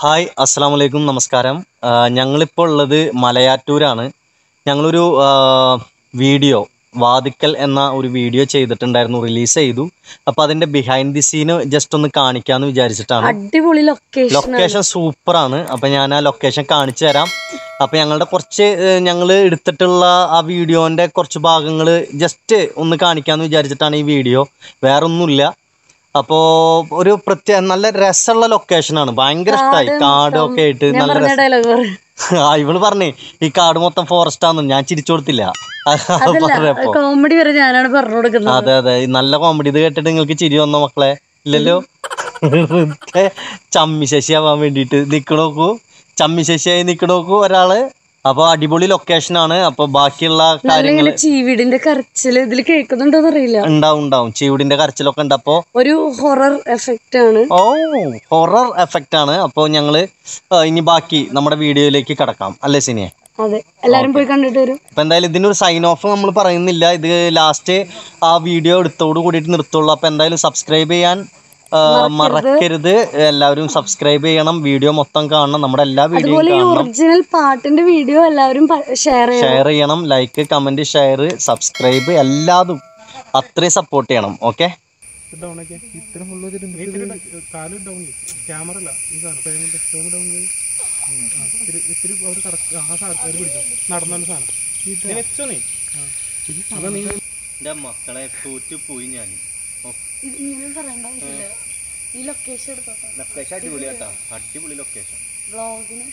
Hi അസ്സാം വലൈക്കും നമസ്കാരം ആ, ഞങ്ങളിപ്പോൾ ഉള്ളത് മലയാറ്റൂരാണ് ഞങ്ങളൊരു ആ, വീഡിയോ വാതിക്കൽ എന്ന ഒരു വീഡിയോ ചെയ്തിട്ടുണ്ടായിരുന്നു റിലീസ് ചെയ്തു അപ്പോൾ അതിൻ്റെ ബിഹൈൻഡ് ദി സീന് ജസ്റ്റ് ഒന്ന് കാണിക്കാമെന്ന് വിചാരിച്ചിട്ടാണ് അടിപൊളി ലൊക്കേഷൻ ലൊക്കേഷൻ സൂപ്പറാണ് അപ്പം ഞാൻ ആ ലൊക്കേഷൻ കാണിച്ചു തരാം അപ്പം ഞങ്ങളുടെ കുറച്ച് ഞങ്ങൾ എടുത്തിട്ടുള്ള ആ വീഡിയോൻ്റെ കുറച്ച് ഭാഗങ്ങൾ ജസ്റ്റ് ഒന്ന് കാണിക്കാമെന്ന് വിചാരിച്ചിട്ടാണ് ഈ വീഡിയോ വേറൊന്നുമില്ല അപ്പോൾ ഒരു പ്രത്യേക നല്ല രസമുള്ള ലൊക്കേഷനാണ് ഭയങ്കര ഇഷ്ടമായി കാടും ഒക്കെ ആയിട്ട് ഞാൻ നല്ല പറഞ്ഞ രസം ഡയലോഗ് ആ ഇവള് പറഞ്ഞേ ഈ കാട് മൊത്തം ഫോറസ്റ്റ് ആണെന്ന് ഞാൻ ചിരിച്ചു കൊടുത്തില്ല അതല്ല പറഞ്ഞപ്പോ കോമഡി വരെ ഞാനാണ് പറഞ്ഞു കൊടുക്കുന്നത് അതെ അതെ ഈ നല്ല കോമഡി ഇത് കേട്ടിട്ട് നിങ്ങൾക്ക് ചിരി വന്നോ മക്കളെ ഇല്ലല്ലോ വെറുതെ ചമ്മി ശശിയാവാൻ വേണ്ടിയിട്ട് നിക്കണോക്കൂ ചമ്മി ശശിയായി നിക്കണോക്കൂ ഒരാള് അപ്പൊ അടിപൊളി ലൊക്കേഷനാണ് അപ്പൊ ബാക്കിയുള്ള നല്ല കാര്യങ്ങൾ ഇങ്ങനെ ചീവീടിന്റെ കരച്ചില് ഇതിൽ കേൾക്കുന്നുണ്ടോന്ന് അറിയില്ല ഉണ്ടാവും ഉണ്ടാവും ചീവിടിന്റെ കരച്ചിലൊക്കെ ഉണ്ട് അപ്പോ ഒരു ഹൊറർ എഫക്റ്റ് ആണ് ഓ ഹൊറർ എഫക്റ്റ് ആണ് അപ്പോൾ ഞങ്ങള് ആ, ഇനി ബാക്കി നമ്മുടെ വീഡിയോയിലേക്ക് കടക്കാം അല്ലേ സിനിയെ അതെ എല്ലാരും പോയി കണ്ടിട്ട് വരും അപ്പൊ എന്തായാലും ഇതിനൊരു സൈൻ ഓഫ് നമ്മൾ പറയുന്നില്ല ഇത് ലാസ്റ്റ് ആ വീഡിയോ എടുത്തോട് കൂടിയിട്ട് നിർത്തുള്ളൂ അപ്പൊ എന്തായാലും സബ്സ്ക്രൈബ് ചെയ്യാൻ ആ, മറക്കരുത് എല്ലാവരും സബ്സ്ക്രൈബ് ചെയ്യണം വീഡിയോ മൊത്തം കാണണം നമ്മുടെ എല്ലാ വീഡിയോയും അതുപോലെ ഈ കാണണം ഒറിജിനൽ പാട്ടിന്റെ വീഡിയോ എല്ലാവരും ഷെയർ ചെയ്യണം ഷെയർ ചെയ്യണം ലൈക്ക് കമന്റ് ഷെയർ സബ്സ്ക്രൈബ് എല്ലാതും അത്രയും സപ്പോർട്ട് ചെയ്യണം ഓക്കെ ഡൗൺ ആക്കിയ ഇത്ര ഫുള്ള് കാല് ഡൗൺ ക്യാമറ അല്ല ഈ സാധനം ഫ്രെയിമിന്റെ ഫ്രെയിം ഡൗൺ ചെയ്ത് ആ, ഇത്തിരി ഇത്തിരി അവർ കറക്റ്റ് ആ സാധനം അവർ പിടിച്ചു നടന്ന സാധനം നീ വെച്ചോ നീ അതാ നീ എന്റെ മക്കളെ തോറ്റു പോയി ഞാൻ ഇങ്ങനെ പറയണ്ട ആവശ്യമില്ല. ഈ ലൊക്കേഷൻ എടുത്തോട്ടെ ലൊക്കേഷൻ അടിപൊളി കേട്ടാ അടിപൊളി ലൊക്കേഷൻ വ്ളോഗിന്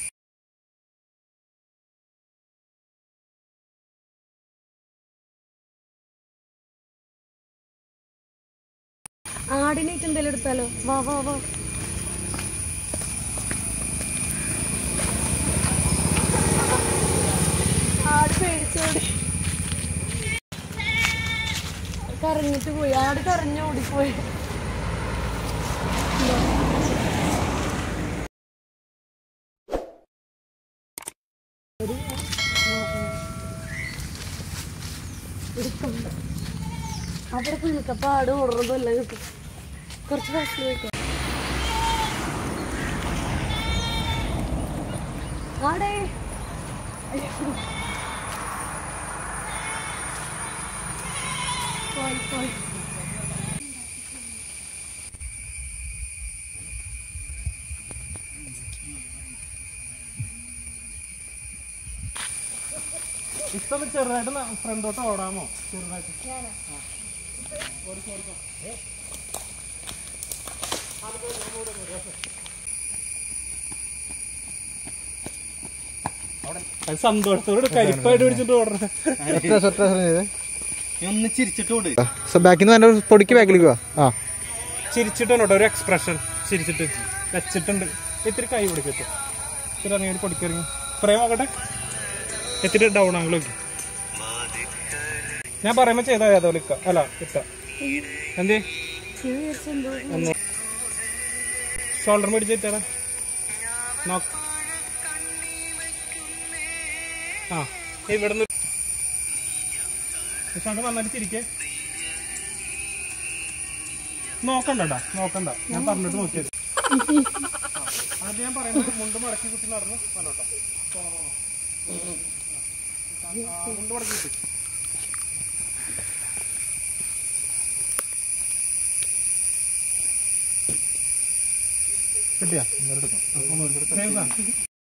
ആടിനേക്ക് എന്തെങ്കിലും എടുത്താലോ വാ വാ വാ ആട് പേടിച്ചോടി കരഞ്ഞിട്ട് പോയി ആട് കരഞ്ഞ് ഓടിപ്പോയി അവിടെ പോയി നിൽക്കാം അപ്പൊ ആട് ഓടുന്നതല്ല കിട്ടും കുറച്ച് ഫാസ്റ്റ് പോയിക്കോ ആടേ പോയി പോയി ഇപ്പൊ ചെറുതായിട്ട് ഫ്രണ്ടോട്ട് ഓടാമോ ചെറുതായിട്ട് അത് സന്തോഷത്തോട് കരിപ്പായിട്ട് പിടിച്ചിട്ട് ഓടണം ഒന്ന് ചിരിച്ചിട്ടോട് ബാക്കിൽ നിന്ന് എൻ്റെ പൊടിക്ക് ബാക്കിലേക്ക് വാ ആ ചിരിച്ചിട്ടുണ്ട് ഒരു എക്സ്പ്രഷൻ ചിരിച്ചിട്ട് വെച്ചിട്ടുണ്ട് ഇത്തിരി കൈ പിടിക്കട്ടെ ഇത്തിരി ഇറങ്ങി പൊടിക്കിറങ്ങി ഫ്രെയിം നോക്കട്ടെ ഇത്തിരി ഡൗൺ ആംഗിൾ നോക്കി ഞാൻ പറയുമ്പോ ചെയ്താൽ അതേപോലെ ഇക്ക അല്ല ഇട്ട എന്തേ ഒന്ന് ഷോൾഡർ പിടിച്ചിട്ടാ നോക്ക് ആ ഇവിടുന്ന് ഷോൾഡർ നന്നായിട്ട് തിരിക്കേ നോക്കണ്ടടാ നോക്കണ്ട ഞാൻ പറഞ്ഞിട്ട് നോക്കിയത് അത് ഞാൻ പറയുന്നത് മുണ്ട് മടക്കി കുത്തി നടന്ന് വന്നോട്ടോ മുണ്ട് മടക്കി കുത്തി കിട്ടിയാ Same സാധനം.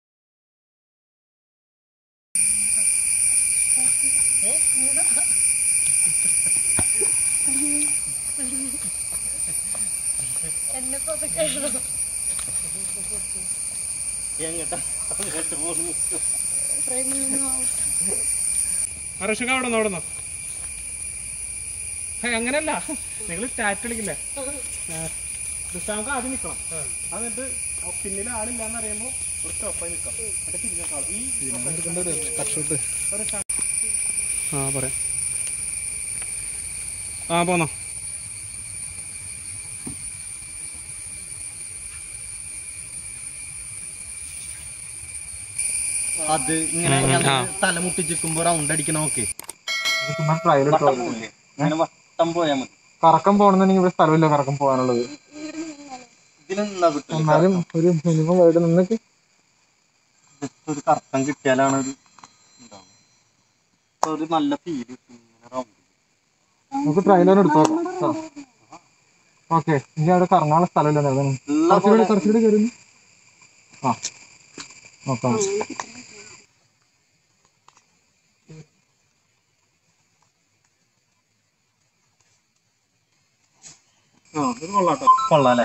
അറഷക അവിടെ നിന്ന് അവിടെ നിന്ന് അങ്ങനല്ല നിങ്ങൾ സ്റ്റാറ്റ് കളിക്കില്ലേ ദുഷ്ടാമക്ക് ആദ്യം നിൽക്കണം എന്നിട്ട് പിന്നിൽ ആളില്ലാന്ന് അറിയുമ്പോൾ ഒരു സ്റ്റോപ്പായി നിൽക്കാം എന്നിട്ട് തിരിഞ്ഞേക്കാം ഈ ഒരു ഷ- ആ പറയാം ആ പോന്നോ അത് ഇങ്ങനെ ഞങ്ങള് തല മുട്ടിച്ചിരിക്കുമ്പോ റൗണ്ട് അടിക്കണ നോക്ക് ട്രയൽ എടുത്തോ അങ്ങനെ വട്ടം പോയാ മതി കറക്കം പോകണമെന്നുണ്ടെങ്കിൽ ഇവിടെ സ്ഥലമില്ല കറക്കം പോകാനുള്ളത് ഇതിൽ നിന്നാ കിട്ടില്ല എന്നാലും ഒരു മിനിമം വൈഡ് നിന്നൊക്കെ ഒരു കറക്കം കിട്ടിയാലാണ് ഒരു ഉണ്ടാവുക അപ്പൊ ഒരു നല്ല ഫീൽ കിട്ടും ഇങ്ങനെ റൗണ്ട് നമുക്ക് ട്രailer എടുത്ത് നോക്കാം ഓക്കെ ഇനി അവിടെ കറങ്ങാനുള്ള സ്ഥലമില്ല അതാണ് കുറച്ചുകൂടി കുറച്ചുകൂടി കയറി ആ നോക്കാം കൊള്ളാല്ലേ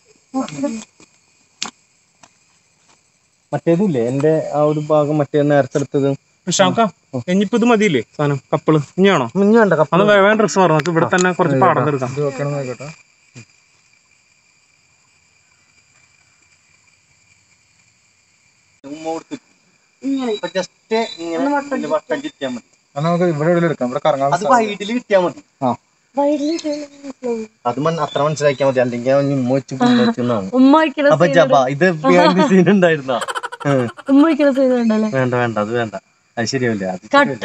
മറ്റേതില്ലേ എന്റെ ആ ഒരു ഭാഗം മറ്റേ നേരത്തെ എടുത്തത് ഷാക്ക ഇനിയിപ്പോ ഇത് മതിയില്ലേ സാധനം കപ്പിള് ഇനിയാണോ ഇനി വേണ്ട അത് കപ്പ വേറെ ഡ്രസ് പറഞ്ഞു നമുക്ക് ഇവിടെ തന്നെ കുറച്ച് പാടം എടുക്കാം ഇത് വെക്കണം നോക്കട്ടെ ജസ്റ്റ് ഇങ്ങനെ ഇതില് വട്ടം ചുറ്റിയാൽ മതി എന്നാ നമുക്ക് ഇവിടെ എവിടെയും എടുക്കാം ഇവിടെ കറങ്ങാനുള്ള അത് വൈഡില് കിട്ടിയാൽ മതി ആ വയലിൽ അത് മൻ- അത്ര മനസ്സിലാക്കിയാൽ മതി അല്ലെങ്കിൽ അവൻ ഉമ്മ വെച്ച് പുല്ല് വെച്ചെന്നാണ് ഉമ്മ വയ്ക്കുന്ന അപ്പൊ ജബ ഇത് സീൻ ഉണ്ടായിരുന്ന ഉമ്മ വയ്ക്കുന്ന സീൻ ഉണ്ടല്ലേ വേണ്ട വേണ്ട അത് വേണ്ട അത് ശരിയാവില്ല അത് ശരിയല്ല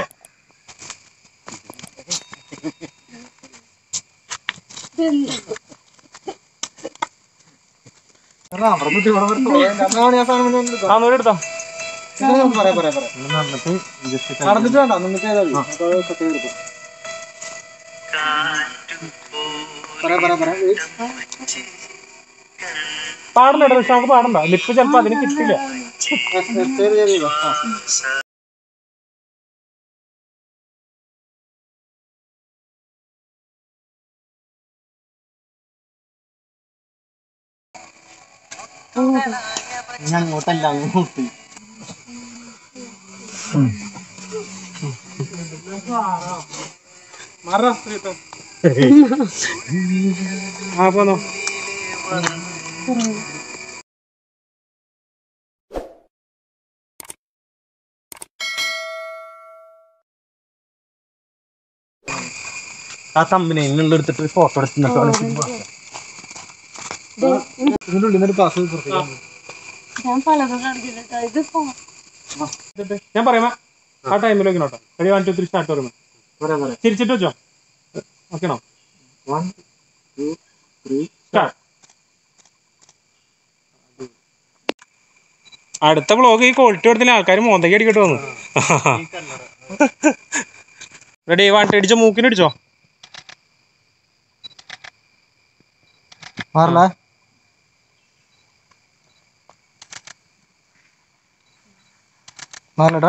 എന്നാ അവിടെ നിന്ന് ഇവിടെ വരെ പോയാൽ അതാണ് ഞാൻ സാധനം മുന്നേ എടുക്കാം. ആ നൂറ് എടുത്തോ ഇത് പറയാം പറയാം പറയാം നടന്നിട്ട് വേണ്ട നിന്നിട്ട് ചെയ്താൽ മതി നമുക്ക് അത് cut ചെയ്തെടുക്കാം. പറയാം പറയാം പറയാം Wait. പാടണ്ട ഷാക്ക് പാടണ്ട ലിപ്പ് ചിലപ്പോ അതിന് കിട്ടില്ല Yes, yes, ചെയ്ത് ചെയ്ത് ചെയ്ത്. ആ. ഞാൻ അങ്ങോട്ടല്ല അങ്ങോട്ട് മാറാ ആ പോന്നോ ആ തമ്മിനെ ഇന്നുള്ള എടുത്തിട്ട് ഫോട്ടോ എടുത്തിട്ട് ഇതിന്റെ ഉള്ളിൽ നിന്ന് പാസ് പുറത്തേക്ക് ഞാൻ പലതും കാണിച്ചിട്ടാ ഇത് പോ- എന്നിട്ട് ഞാൻ പറയാമേ ആ ടൈമിലേക്ക് നോട്ടോ ഒരു വൺ ടു ത്രീ സ്റ്റാർട്ട് വരുന്നു പറയാം പറയാം തിരിച്ചിട്ട് വെച്ചോ ഓക്കെണോ വൺ ടു ത്രീ സ്റ്റാർട്ട് അടുത്ത ബ്ലോഗ് ഈ ക്വാളിറ്റി കൊടുത്തില്ല ആൾക്കാർ മോന്തയ്ക്ക് അടിക്കട്ട് വന്നു റെഡി വാട്ടടിച്ചോ മൂക്കിനടിച്ചോ മാറില്ല മാറില്ലടാ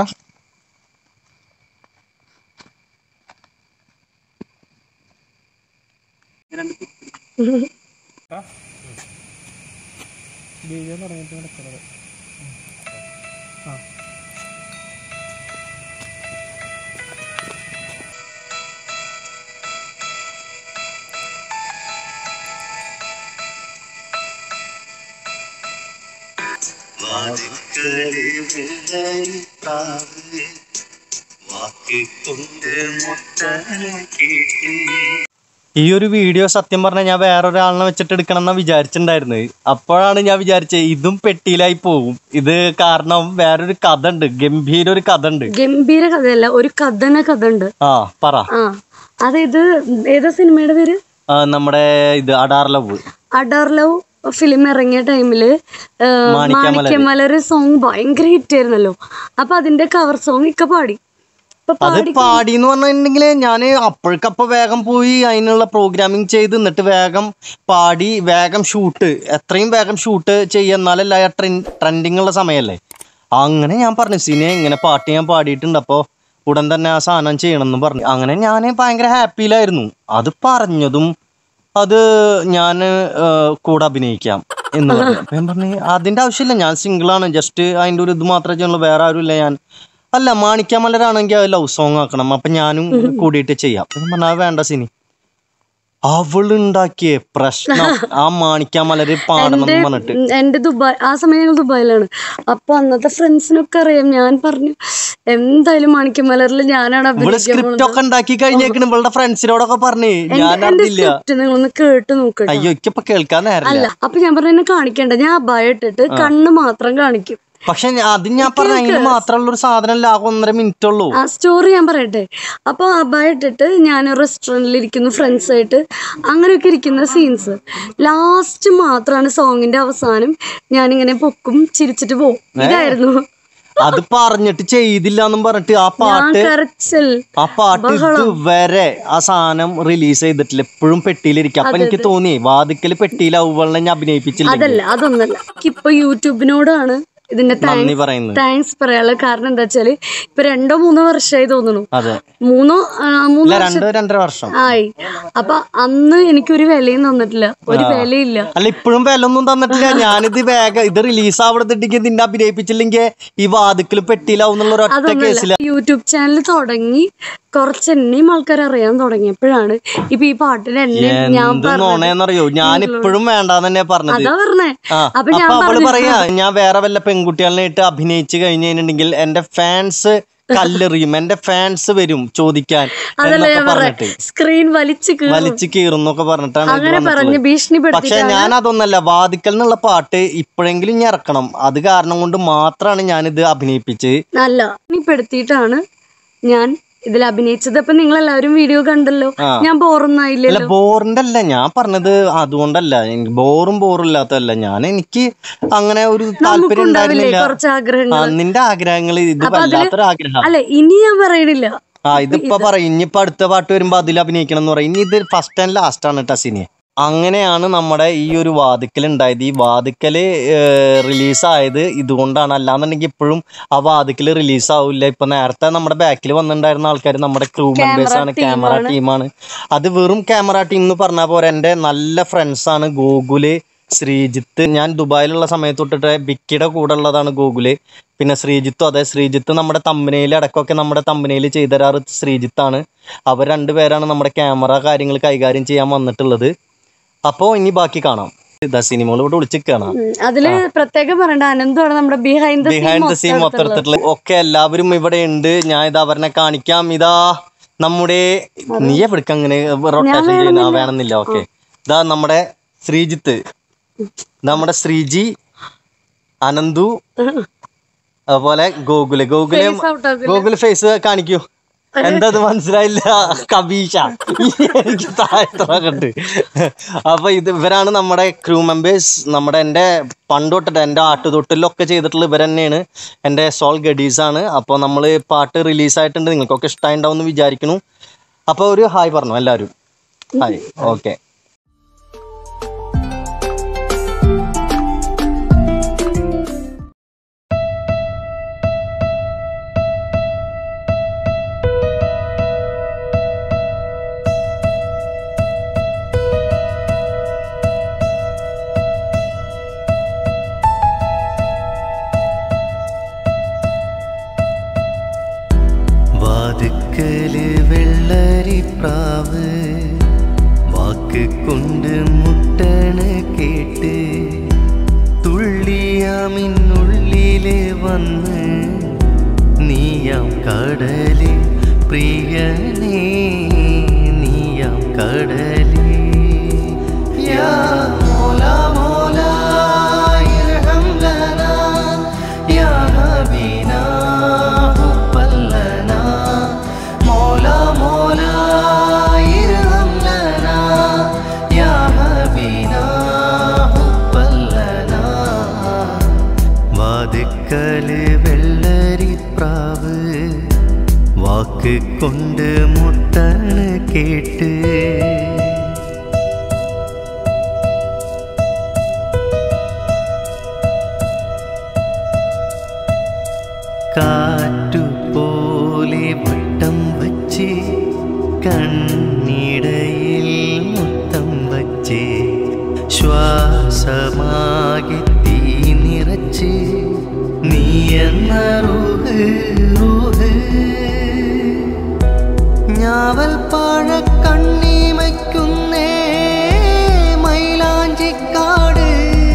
ഈ ഒരു വീഡിയോ സത്യം പറഞ്ഞാൽ ഞാൻ വേറൊരാളിനെ വെച്ചിട്ട് എടുക്കണം എന്നാ വിചാരിച്ചിട്ടുണ്ടായിരുന്നത് അപ്പോഴാണ് ഞാൻ വിചാരിച്ചത് ഇതും പെട്ടിയിലായി പോകും ഇത് കാരണം വേറൊരു കഥ ഉണ്ട് ഗംഭീര ഒരു കഥ ഉണ്ട് ഗംഭീര കഥയല്ല ഒരു കഥന കഥ ഉണ്ട് ആ പറ ആ അതായത് ഏതാ സിനിമയുടെ പേര് ആ, നമ്മുടെ ഇത് Adaar love Adaar love film ഇറങ്ങിയ ടൈമില് മാണിക്യമലര്. മാണിക്യമലര് സോങ് ഭയങ്കര ഹിറ്റ് ആയിരുന്നല്ലോ അപ്പൊ അതിന്റെ കവർ സോങ് ഇക്ക പാടി അപ്പൊ അത് പാടി പാടി എന്ന് പറഞ്ഞിട്ടുണ്ടെങ്കിൽ ഞാൻ അപ്പോഴേക്കപ്പ വേഗം പോയി അതിനുള്ള പ്രോഗ്രാമിങ് ചെയ്ത് എന്നിട്ട് വേഗം പാടി വേഗം ഷൂട്ട് എത്രയും വേഗം ഷൂട്ട് ചെയ്യുക എന്നാലല്ല ട്രെൻഡിങ് ഉള്ള സമയമല്ലേ അങ്ങനെ ഞാൻ പറഞ്ഞു സിനെ ഇങ്ങനെ പാട്ട് ഞാൻ പാടിയിട്ടുണ്ട് അപ്പോൾ ഉടൻ തന്നെ ആ സാധനം ചെയ്യണമെന്ന് പറഞ്ഞു അങ്ങനെ ഞാൻ ഭയങ്കര ഹാപ്പിയിലായിരുന്നു അത് പറഞ്ഞതും അത് ഞാൻ കൂടെ അഭിനയിക്കാം എന്ന് പറഞ്ഞു അപ്പൊ ഞാൻ പറഞ്ഞു അതിന്റെ ആവശ്യമില്ല ഞാൻ സിംഗിളാണ് ജസ്റ്റ് അതിന്റെ ഒരു ഇത് മാത്രമേ ചെയ്യുള്ളൂ വേറെ ആരുമില്ല ഞാൻ അല്ല മാണിക്യമലരാണെങ്കിൽ അത് ലവ് സോങ് ആക്കണം അപ്പൊ ഞാനും കൂടിയിട്ട് ചെയ്യാം അപ്പൊ ഞാൻ പറഞ്ഞു "അത് വേണ്ട സിനി അവളുണ്ടാക്കിയ പ്രശ്നം ആ മാണിക്യമലര് പാടണം എന്ന് പറഞ്ഞിട്ട് ഉം, എന്റെ ദുബായ് ആ സമയം ഞങ്ങൾ ദുബായിലാണ് അപ്പൊ അന്നത്തെ ഫ്രണ്ട്സിനൊക്കെ അറിയാം ഞാൻ പറഞ്ഞു എന്തായാലും മാണിക്യമലറിൽ ഞാനാണ് ഇവള് അഭിനയിക്കാൻ സ്ക്രിപ്റ്റ് ഒക്കെ ഉണ്ടാക്കി കഴിഞ്ഞേക്കണ് ഇവളുടെ ഫ്രണ്ട്സിനോടൊക്കെ പറഞ്ഞേ ഞാൻ എന്റെ അറിഞ്ഞില്ല സ്ക്രിപ്റ്റ് നിങ്ങളൊന്ന് കേട്ട് നോക്കട്ടെ അയ്യോ ഇക്കിപ്പൊ കേൾക്കാൻ നേരമില്ല അല്ല അപ്പൊ ഞാൻ പറഞ്ഞു എന്നെ കാണിക്കണ്ട ഞാൻ അബായ ഇട്ടിട്ട് കണ്ണ് മാത്രം കാണിക്കും പക്ഷെ ഞാൻ- അത് ഞാൻ പറഞ്ഞ അതിന് മാത്രമുള്ള ഒരു സാധനം അല്ല ആകെ ഒന്നര മിനിറ്റ് ഉള്ളൂ ആ സ്റ്റോറി ഞാൻ പറയട്ടെ അപ്പോൾ അബായ ഇട്ടിട്ട് ഞാൻ റെസ്റ്റോറൻറ്റിൽ ഇരിക്കുന്നു ഫ്രണ്ട്സ് ആയിട്ട് അങ്ങനെയൊക്കെ ഇരിക്കുന്ന സീൻസ് ലാസ്റ്റ് മാത്രമാണ് സോങ്ങിന്റെ അവസാനം ഞാനിങ്ങനെ പൊക്കും ചിരിച്ചിട്ട് പോകും ഇതായിരുന്നു അത് പറഞ്ഞിട്ട് ചെയ്തില്ല എന്നും പറഞ്ഞിട്ട് ആ ഞാൻ പാട്ട് കരച്ചൽ ആ പാട്ട് ഇതുവരെ ആ സാധനം റിലീസ് ചെയ്തിട്ടില്ല എപ്പോഴും പെട്ടിയിലിരിക്കും അപ്പൊ എനിക്ക് തോന്നി വാതിക്കല് പെട്ടിയിൽ അവളെ ഞാൻ അഭിനയിപ്പിച്ചില്ല അതല്ല അതൊന്നല്ല ഇപ്പൊ യൂട്യൂബിനോടാണ് ഇതിന്റെ നന്ദി പറയുന്നത് താങ്ക്സ് പറയാനുള്ള കാരണം എന്താ വെച്ചാല് ഇപ്പൊ രണ്ടോ മൂന്നോ വർഷമായി തോന്നുന്നു അതെ മൂന്നോ ആ, മൂന്നോ ഇല്ല രണ്ട് രണ്ടര വർഷം ആയി അപ്പൊ അന്ന് എനിക്കൊരു വിലയും തന്നിട്ടില്ല ഒരു വിലയില്ല അല്ല ഇപ്പോഴും വിലൊന്നും തന്നിട്ടില്ല ഞാനിത് വേഗം ഇത് റിലീസ് ആവണത്തിട്ട് നിന്നെ അഭിനയിപ്പിച്ചില്ലെങ്കിൽ ഈ വാതിക്കല് പെട്ടിയിലാവും എന്നുള്ള ഒരു ഒറ്റ കേസില അതൊന്നല്ല യൂട്യൂബ് ചാനൽ തുടങ്ങി കുറച്ച് എന്നെയും ആൾക്കാർ അറിയാൻ തുടങ്ങിയപ്പോഴാണ് ഇപ്പൊ ഈ പാട്ടിന് എന്നെ ഞാൻ എന്ത് പറഞ്ഞത് നോണേന്നറിയോ ഞാൻ ഇപ്പോഴും വേണ്ടാന്ന് തന്നെ പറഞ്ഞത് അതാ പറഞ്ഞേ ആ അപ്പൊ ഞാൻ അപ്പൊ അവള് പറഞ്ഞു പറയാ ഞാൻ വേറെ വല്ല പെൺകുട്ടികളിനായിട്ട് അഭിനയിച്ചു കഴിഞ്ഞു കഴിഞ്ഞിട്ടുണ്ടെങ്കിൽ എന്റെ ഫാൻസ് കല്ലെറിയും എന്റെ ഫാൻസ് വരും ചോദിക്കാൻ അതല്ല എന്നൊക്കെ ഞാൻ പറഞ്ഞിട്ട് പറഞ്ഞേ സ്ക്രീൻ വലിച്ചു കീറും വലിച്ചു കീറുന്നൊക്കെ പറഞ്ഞിട്ടാണ് ഇത് അങ്ങനെ വന്നിട്ടുള്ളത്. പറഞ്ഞ് പക്ഷെ ഭീഷണിപ്പെടുത്തിയിട്ടാണ് ഞാൻ അതൊന്നല്ല വാദിക്കൽ എന്നുള്ള പാട്ട് ഇപ്പോഴെങ്കിലും ഞാൻ ഇറക്കണം അത് കാരണം കൊണ്ട് മാത്രമാണ് ഞാനിത് അഭിനയിപ്പിച്ച് അല്ല ഭീഷണിപ്പെടുത്തിയിട്ടാണ് ഞാൻ ഇതിൽ അഭിനയിച്ചത് അപ്പൊ നിങ്ങൾ എല്ലാവരും വീഡിയോ കണ്ടല്ലോ ആ. ഞാൻ ബോറൊന്നായില്ലല്ലോ അല്ല ബോറിന്റെ അല്ല ഞാൻ പറഞ്ഞത് അതുകൊണ്ടല്ല എനിക്ക് ബോറും ബോറില്ലാത്തതല്ല ഞാൻ എനിക്ക് അങ്ങനെ ഒരു താല്പര്യം നമുക്കുണ്ടാവില്ലേ ഉണ്ടായിരുന്നില്ല കുറച്ച് ആ, ആഗ്രഹങ്ങൾ നിന്റെ ആഗ്രഹങ്ങൾ ഇത് അപ്പൊ അതില് വല്ലാത്തൊരു ആഗ്രഹം അല്ലെ ഇനി ഞാൻ പറയണില്ല ആ ഇതിപ്പോ പറയും ഇനിയിപ്പോ അടുത്ത പാട്ട് വരുമ്പോ അതിൽ അഭിനയിക്കണം എന്ന് പറയും ഇനി ഇത് ഫസ്റ്റ് ആൻഡ് ലാസ്റ്റ് ആണ് കേട്ടോ സിനി അങ്ങനെയാണ് നമ്മുടെ ഈ ഒരു വാതിക്കൽ ഉണ്ടായത് ഈ വാതിക്കല് റിലീസായത് ഇതുകൊണ്ടാണ് അല്ലാന്നുണ്ടെങ്കിൽ ഇപ്പോഴും ആ വാതിക്കൽ റിലീസ് ആവില്ല ഇപ്പൊ നേരത്തെ നമ്മുടെ ബാക്കിൽ വന്നിട്ടുണ്ടായിരുന്ന ആൾക്കാർ നമ്മുടെ ക്രൂ മെമ്പേഴ്സ് ആണ് ക്യാമറ ടീമാണ് അത് വെറും ക്യാമറ ടീം എന്ന് പറഞ്ഞാൽ പോരെ എൻ്റെ നല്ല ഫ്രണ്ട്സ് ആണ് ഗോകുല് ശ്രീജിത്ത് ഞാൻ ദുബായിലുള്ള സമയത്ത് തൊട്ടിട്ട് ബിക്കിയുടെ കൂടെ ഉള്ളതാണ് ഗോകുല് പിന്നെ ശ്രീജിത്തും അതെ ശ്രീജിത്ത് നമ്മുടെ തമ്പനയിൽ അടക്കമൊക്കെ നമ്മുടെ തമ്പനയിൽ ചെയ്തു തരാറ് ശ്രീജിത്താണ് അവർ രണ്ടുപേരാണ് നമ്മുടെ ക്യാമറ കാര്യങ്ങൾ കൈകാര്യം ചെയ്യാൻ വന്നിട്ടുള്ളത് അപ്പോൾ ഇനി ബാക്കി കാണാം ഇതാ സിനിമകൾ ഇവിടെ വിളിച്ചിരിക്കുകയാണ് ഉം, അതില് പ്രത്യേകം പറയണ്ട അനന്തമാണ് നമ്മുടെ behind the behind the scene മൊത്തത്തിലുള്ള ഒക്കെ എല്ലാവരും ഇവിടെ ഉണ്ട് ഞാൻ ഇതാ അവരെ കാണിക്കാം ഇതാ നമ്മുടെ നീ എവിടേക്ക് അങ്ങനെ റൊട്ടേഷൻ ചെയ്യുന്ന ആ, വേണമെന്നില്ല ഓക്കെ ഇതാ നമ്മുടെ ശ്രീജിത്ത് നമ്മുടെ ശ്രീജി അനന്തു അതുപോലെ ഗോകുല് ഗോകുല് ഔട്ട് ആക്കി ഗൂഗിൾ ഫേസ് കാണിക്കൂ എന്താ അത് മനസ്സിലായില്ല കബീഷ എനിക്ക് താഴത്തുണ്ട് അപ്പൊ ഇത് ഇവരാണ് നമ്മുടെ ക്രൂ മെമ്പേഴ്സ് നമ്മുടെ എൻ്റെ പണ്ട് തൊട്ടിട്ട് എൻ്റെ ആട്ടുതൊട്ടിലൊക്കെ ചെയ്തിട്ടുള്ള ഇവർ തന്നെയാണ് എൻ്റെ സോൾ ഗഡീസ് ആണ് അപ്പോൾ നമ്മൾ പാട്ട് റിലീസായിട്ടുണ്ട് നിങ്ങൾക്കൊക്കെ ഇഷ്ടമായിട്ടുണ്ടാവും എന്ന് വിചാരിക്കുന്നു അപ്പോൾ ഒരു ഹായ് പറഞ്ഞു എല്ലാവരും ഹായ് ഓക്കെ വാതുക്കല് വെള്ളരിപ്രാവ് വാക്ക് കൊണ്ട് മുട്ടണ് കേട്ട് തുള്ളിയാമിന്നുള്ളില് വന്ന് നീയാം കടല് പ്രിയനേ നീയാം കടലേ യാ മോല മോല ഇർഹം ലനാ യാ ഹബീനാ ഹുബ്ബൻ ലനാ മോല മോല ഇർഹം ലനാ യാ ഹബീനാ ഹുബ്ബൻ ലനാ വാതുക്കല് വെള്ളരിപ്രാവ് വാക്ക് കൊണ്ട് മുട്ടണ് കേട്ട് കാറ്റുപോലെ വട്ടം വച്ച് കണ്ണിടയിൽ മുത്തം വച്ച് ശ്വാസമാകെ തീ നിറച്ച് നീ എന്ന റൂഹ് റൂഹ് ഞാവൽ പാഴ കണ്ണീമയ്ക്കുന്നേ മൈലാഞ്ചിക്കാട്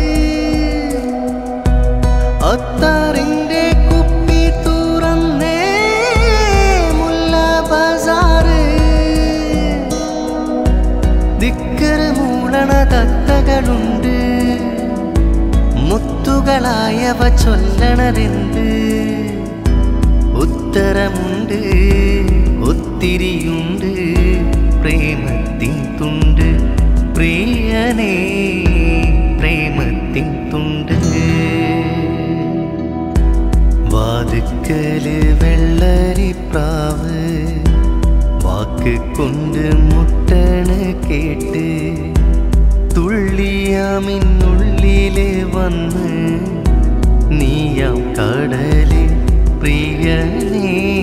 അത്തറിന്റെ കുപ്പി തുറന്നേ മുല്ല ബസാറ് ദിക്കറ് മൂളണ തത്തകളുണ്ട് മുത്തുകളായവ ചൊല്ലണതെന്ത് ഉത്തരമുണ്ട് ഒത്തിരിയുണ്ട് പ്രേമത്തിൻ തുണ്ട് പ്രിയനേ പ്രേമത്തിൻ തുണ്ട് വാതുക്കല് വെള്ളരിപ്രാവ് വാക്ക് കൊണ്ട് മുട്ടണ് കേട്ട് തുള്ളിയാമിന്നുള്ളില് വന്ന് നീയാം കടല് പ്രിയനേ